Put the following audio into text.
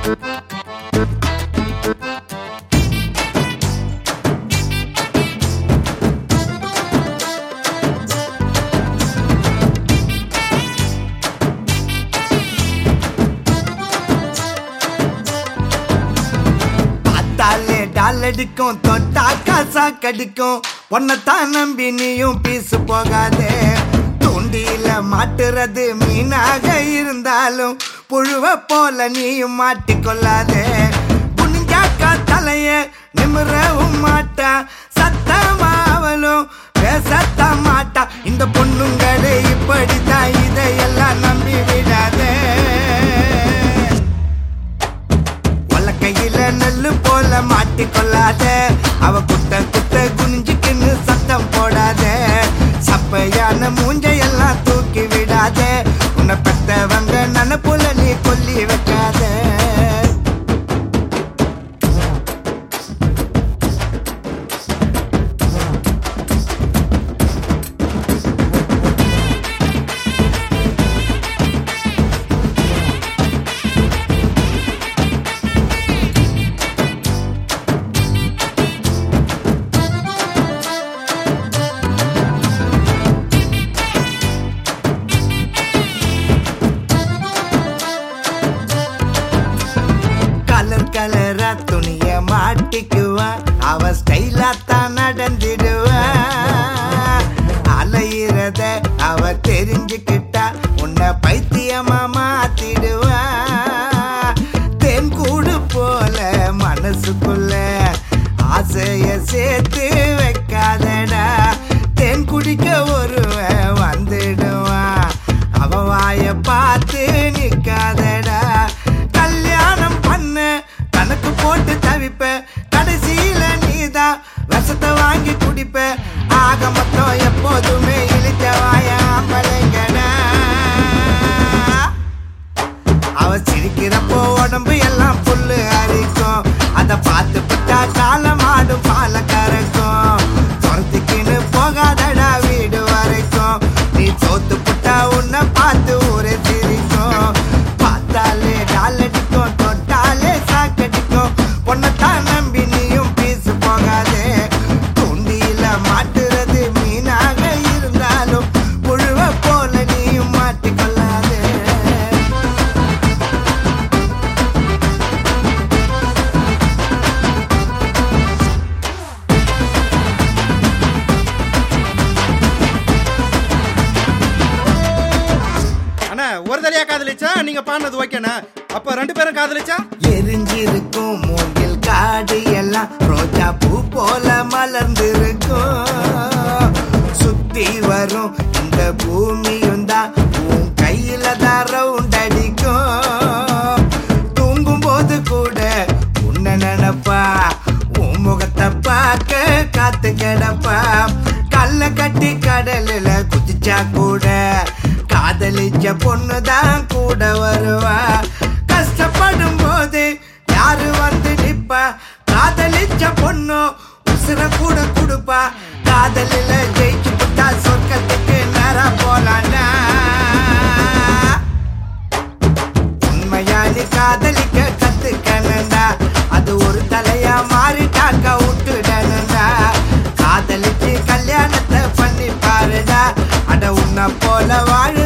பார்த்தாலே டால் அடிக்கும் தொட்டா காசா கடிக்கும் உன்னைத்தான் நம்பி நீயும் பீசு போகாதே தூண்டியில மாட்டுறது மீனாக இருந்தாலும் புழுவ போல நீயும் மாட்டிக்கொள்ளாதே புனிஞ்சாக்கா தலைய நிமிரவும் மாட்டா சத்தமாவலும் பேசத்தான் மாட்டா இந்த பொண்ணுங்களே இப்படித்தான் இதையெல்லாம் நம்பி விடாதே கையில நெல்லு போல மாட்டிக்கொள்ளாத அவ குத்த குத்த குனிஞ்சுக்கின்னு சத்தம் போடாத சப்பையான மூஞ்சையெல்லாம் தூக்கி விடாத உன்னை பெத்தவங்க நனப்புல நீ கொல்லி வைக்காத கலர் கலரா துணிய மாட்டிக்குவா அவ ஸ்டைலா தான் நடந்துடுவா அலையிறத அவ தெரிஞ்சுக்கிட்டா உன்னை பைத்தியமா மாத்திடுவா தென் கூடு போல மனசுக்குள்ள ஆசைய சேர்த்து வைக்காதடா தென் குடிக்க ஒருவன் வந்துடுவான் அவ வாய பார்த்து நிக்காதடா கல்யாணம் பண்ண கணக்கு போட்டு தவிப்ப கடைசியில நீதான் விஷத்தை வாங்கி குடிப்ப ஆக மொத்தம் எப்போதுமே இழிச்ச வாய ஆம்பளைங்கடா அவ சிரிக்கிறப்போ உடம்பு எல்லாம் புல்லு அரிக்கும் அத பார்த்து விட்டா காலம் ஆடும் பால கறக்கும் துரத்துக்கின்னு போகாதடா வீடு வரைக்கும் நீ தோத்து புட்டா உன்னை பார்த்து ஊரே சிரிக்கும் பார்த்தாலே காலடிக்கும் தொட்டாலே சாக்கடிக்கும் உன்னைத்தான் நம்பி நீயும் பீசு போகாதே தூண்டியில மாட்டுறது மீனாக இருந்தாலும் புழுவ போல நீயும் மாட்டிக்கொள்ளாதே அண்ணா ஒரு தடையா காதலிச்சா நீங்க பாடினது ஓகேண்ணா அப்ப ரெண்டு பேரும் காதலிச்சா எரிஞ்சிருக்கும் மூங்கில் காடு எல்லாம் ரோஜா பூ போல மலர்ந்திருக்கும் சுத்தி வரும் இந்த பூமியும் தான் உன் கையில தான் ரவுண்ட் அடிக்கும் தூங்கும் போது கூட உன்னை நினைப்பா உன் முகத்தை பார்க்க காத்து கிடப்பா கல்ல கட்டி கடலில் குதிச்சா கூட காதலிச்ச பொண்ணுதான் கூட வருவா கஷ்டப்படும் போது யாரு வந்து நிப்பா காதலிச்ச பொண்ணு உசுர கூட கொடுப்பா காதலில ஜெயிச்சு புட்டா சொர்க்கத்துக்கு நேரா போலாண்டா உண்மையா நீ காதலிக்க கத்துக்கணுண்டா அது ஒரு தலையா மாறிட்டாக்க விட்டுடணுண்டா காதலிச்சு கல்யாணத்தை பண்ணி பாருடா அட உன்னை போல வாழ